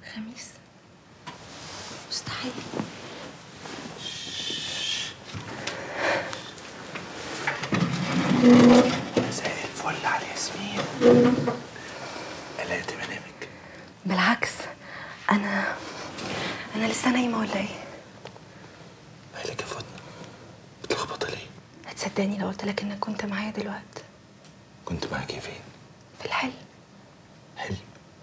خميس مستحيل مساء الفل على ياسمين قلقت منامك بالعكس انا انا لسه نايمه ولا ايه مالك يا فاطمه متلخبطه ليه هتصدقني لو قلت لك انك كنت معايا دلوقتي كنت معاكي فين في الحلم حلم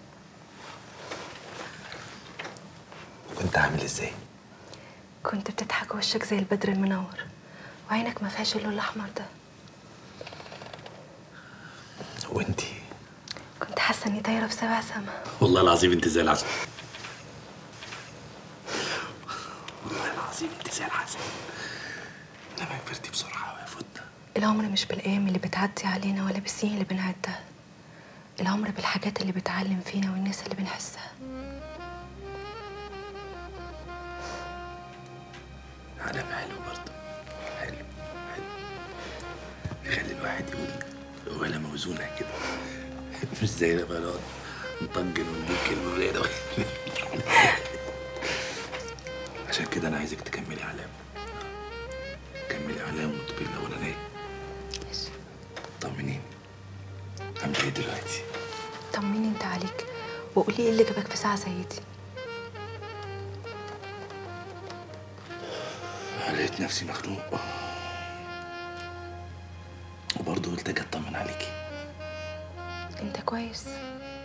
كنت عامل ازاي كنت بتضحك وشك زي البدر المنور وعينك ما فيهاش اللون الاحمر ده وانتي كنت حاسه اني طايره في سبع سما والله العظيم انت زي العسل والله العظيم انت زي العسل انما كبرتي بسرعه أوي يا فاطمه العمر مش بالايام اللي بتعدي علينا ولا بالسنين اللي بنعدها العمر بالحاجات اللي بتعلم فينا والناس اللي بنحسها علم حلو برضه حلو حلو يخلي الواحد يقول ولا موزونة كده مش زي لما نقعد نطجن ونجيب كلمة قليلة عشان كده أنا عايزك تكملي علام كملي علام وتبقي الأولانية ماشي. طمنيني عاملة إيه دلوقتي؟ طمني انت عليك وقولي ايه اللي جابك في ساعه زي دي لقيت نفسي مخنوق وبرضه قلت اجي اطمن عليكي انت كويس